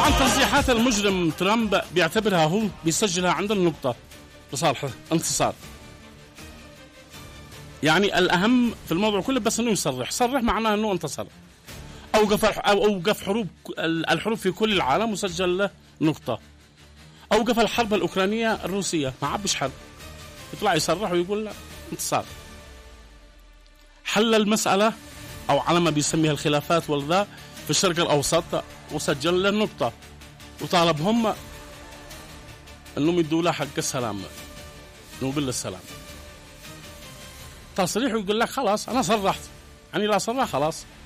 طبعا تصريحات المجرم ترامب بيعتبرها هو بيسجلها عند النقطة لصالحه انتصار يعني الأهم في الموضوع كله بس أنه يصرح صرح معناه أنه انتصر أوقف أو أوقف حروب الحروب في كل العالم وسجل له نقطة أوقف الحرب الأوكرانية الروسية ما عبش حرب يطلع يصرح ويقول لا انتصار حل المسألة أو على ما بيسميها الخلافات والذا في الشرق الأوسط وسجل له نقطة وطالبهم أنهم يدوا له حق السلام نوبل السلام تصريح ويقول لك خلاص أنا صرحت يعني لا صرح خلاص